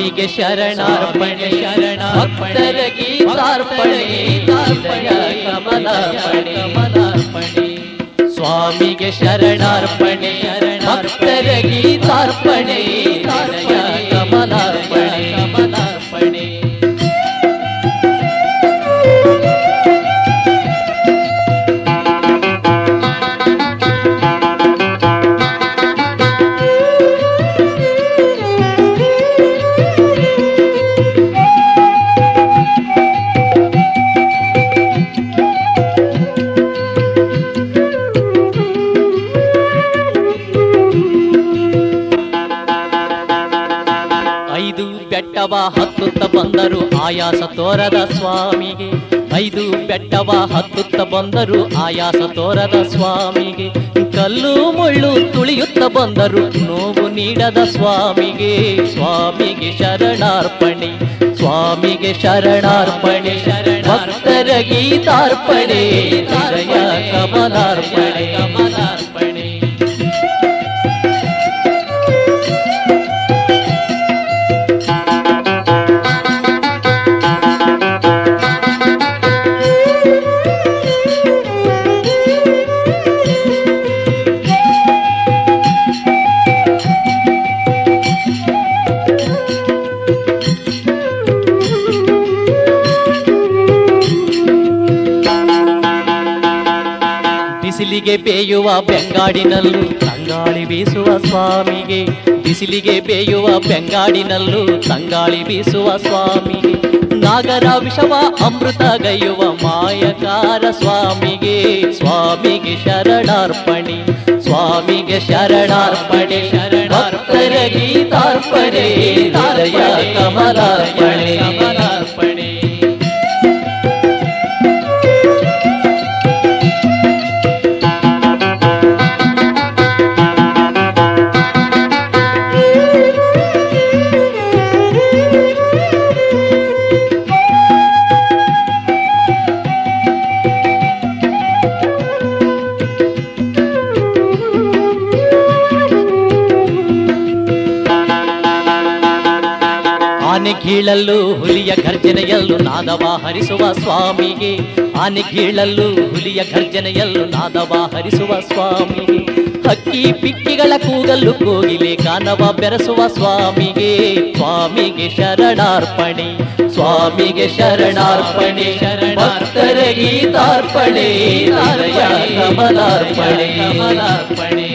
ಸ್ವಾಮಿಗೆ ಶರಣಾರ್ಪಣೆ ಶರಣ ಭಕ್ತರ ಗೀತಾರ್ಪಣೆ ಹೃದಯ ಕಮಲಾರ್ಪಣೆ ಕಮಲಾರ್ಪಣೆ ಸ್ವಾಮಿಗೆ ಶರಣಾರ್ಪಣೆ ಭಕ್ತರ ಗೀತಾರ್ಪಣೆ ಹೃದಯ ಕಮಲಾರ್ಪಣೆ ಕಮಲಾರ್ಪಣೆ ಐದು ಬೆಟ್ಟವ ಹತ್ತುತ್ತ ಬಂದರು ಆಯಾಸ ತೋರದ ಸ್ವಾಮಿಗೆ ಐದು ಬೆಟ್ಟವ ಹತ್ತುತ್ತ ಬಂದರು ಆಯಾಸ ತೋರದ ಸ್ವಾಮಿಗೆ ಕಲ್ಲು ಮುಳ್ಳು ತುಳಿಯುತ್ತ ಬಂದರು ನೋವು ನೀಡದ ಸ್ವಾಮಿಗೆ ಸ್ವಾಮಿಗೆ ಶರಣಾರ್ಪಣೆ ಸ್ವಾಮಿಗೆ ಶರಣಾರ್ಪಣೆ ಭಕ್ತರ ಗೀತಾರ್ಪಣೆ ಹೃದಯ ಕಮಲಾರ್ಪಣೆ ಕಮಲಾರ್ಪಣೆ ಬಿಸಿಲಿಗೆ ಬೇಯುವ ಬೆಂಗಾಡಿನಲ್ಲೂ ತಂಗಾಳಿ ಬೀಸುವ ಸ್ವಾಮಿಗೆ ಬಿಸಿಲಿಗೆ ಬೇಯುವ ಬೆಂಗಾಡಿನಲ್ಲೂ ತಂಗಾಳಿ ಬೀಸುವ ಸ್ವಾಮಿಗೆ ನಾಗರ ವಿಷವ ಅಮೃತ ಗೈಯುವ ಮಾಯಕಾರ ಸ್ವಾಮಿಗೆ ಸ್ವಾಮಿಗೆ ಶರಣಾರ್ಪಣೆ ಸ್ವಾಮಿಗೆ ಶರಣಾರ್ಪಣೆ ಭಕ್ತರ ಗೀತಾರ್ಪಣೆ ಹೃದಯ ಕಮಲಾರ್ಪಣೆ ಕಮಲಾರ್ಪಣೆ ಆನೆ ಕೀಳಲ್ಲೂ ಹುಲಿಯ ಗರ್ಜನೆಯಲ್ಲೂ ನಾದವ ಹರಿಸುವ ಸ್ವಾಮಿಗೆ ಆನೆ ಕೀಳಲ್ಲೂ ಹುಲಿಯ ಗರ್ಜನೆಯಲ್ಲೂ ನಾದವ ಹರಿಸುವ ಸ್ವಾಮಿಗೆ ಹಕ್ಕಿ ಪಿಕ್ಕಿಗಳ ಕೂಗಲ್ಲು ಕೋಗಿಲೆ ಗಾನವ ಬೆರೆಸುವ ಸ್ವಾಮಿಗೆ ಸ್ವಾಮಿಗೆ ಶರಣಾರ್ಪಣೆ ಸ್ವಾಮಿಗೆ ಶರಣಾರ್ಪಣೆ ಭಕ್ತರ ಗೀತಾರ್ಪಣೆ ಹೃದಯ ಕಮಲಾರ್ಪಣೆ ಕಮಲಾರ್ಪಣೆ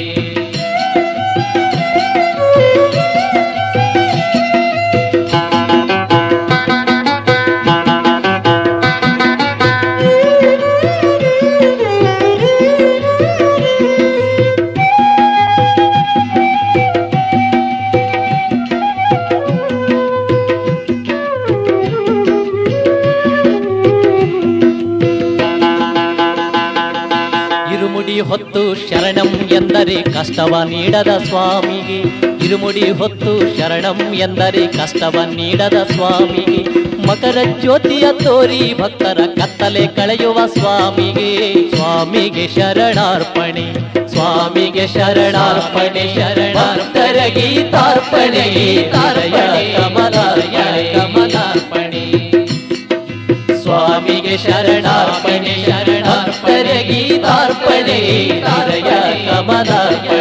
ಇರುಮುಡಿ ಹೊತ್ತು ಶರಣಂ ಎಂದರೆ ಕಷ್ಟವ ನೀಡದ ಸ್ವಾಮಿಗೆ ಇರುಮುಡಿ ಹೊತ್ತು ಶರಣಂ ಎಂದರೆ ಕಷ್ಟವ ನೀಡದ ಸ್ವಾಮಿಗೆ ಮಕರ ಜ್ಯೋತಿಯ ತೋರಿ ಭಕ್ತರ ಕತ್ತಲೆ ಕಳೆಯುವ ಸ್ವಾಮಿಗೆ ಸ್ವಾಮಿಗೆ ಶರಣಾರ್ಪಣೆ ಸ್ವಾಮಿಗೆ ಶರಣಾರ್ಪಣೆ ಭಕ್ತರ ಗೀತಾರ್ಪಣೆ ತಾರಯ ಕಮಲಾರ್ಪಣೆ ಕಮಲಾರ್ಪಣೆ ಸ್ವಾಮಿಗೆ ಶರಣಾರ್ಪಣೆ ಶರಣಾರ್ಪಣೆ ಗೀತಾರ್ಪಣೆ ಹೃದಯ ಕಮಲಾರ್ಪಣೆ